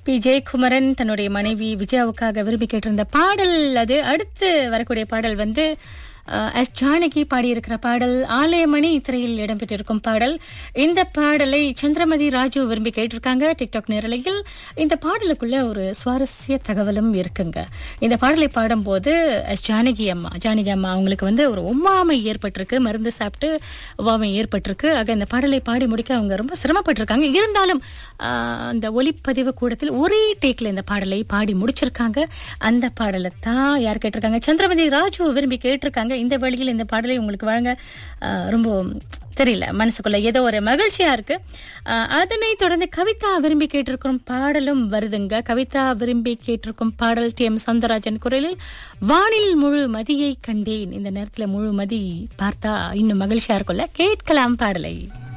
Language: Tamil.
பி ஜெயக்குமரன் தன்னுடைய மனைவி விஜயாவுக்காக விரும்பி கேட்டிருந்த பாடல் அது அடுத்து வரக்கூடிய பாடல் வந்து அஹ், எஸ் ஜானகி பாடியிருக்கிற பாடல் ஆலயமணி திரையில் இடம்பெற்றிருக்கும் பாடல் இந்த பாடலை சந்திரமதி ராஜு விரும்பி கேட்டிருக்காங்க டிக்டாக் நேரலையில் இந்த பாடலுக்குள்ள ஒரு சுவாரஸ்ய தகவலும் இருக்குங்க இந்த பாடலை பாடும்போது எஸ் ஜானகி அம்மா ஜானகி அம்மா அவங்களுக்கு வந்து ஒரு ஒவ்வாமை ஏற்பட்டிருக்கு மருந்து சாப்பிட்டு ஒவ்வாமை ஏற்பட்டிருக்கு ஆக இந்த பாடலை பாடி முடிக்க அவங்க ரொம்ப சிரமப்பட்டிருக்காங்க இருந்தாலும் ஆஹ், அந்த ஒலிப்பதிவு கூடத்தில் ஒரே டேக்ல இந்த பாடலை பாடி முடிச்சிருக்காங்க அந்த பாடலை தான் யார் கேட்டிருக்காங்க சந்திரமதி ராஜு விரும்பி கேட்டிருக்காங்க இந்த வழியில் இந்த பாடலை உங்களுக்கு வழங்க ஆஹ், ரொம்ப தெரியல மனசுக்குள்ள ஏதோ ஒரு மகிழ்ச்சியா இருக்கு ஆஹ், அதனைத் தொடர்ந்து கவிதா விரும்பி கேட்டிருக்கும் பாடலும் வருதுங்க கவிதா விரும்பி கேட்டிருக்கும் பாடல் டி எம் சவுந்தரராஜன் குரலில் வானில் முழு மதியை கண்டேன் இந்த நேரத்துல முழு மதி பார்த்தா இன்னும் மகிழ்ச்சியா இருக்கும்ல கேட்கலாம் பாடலை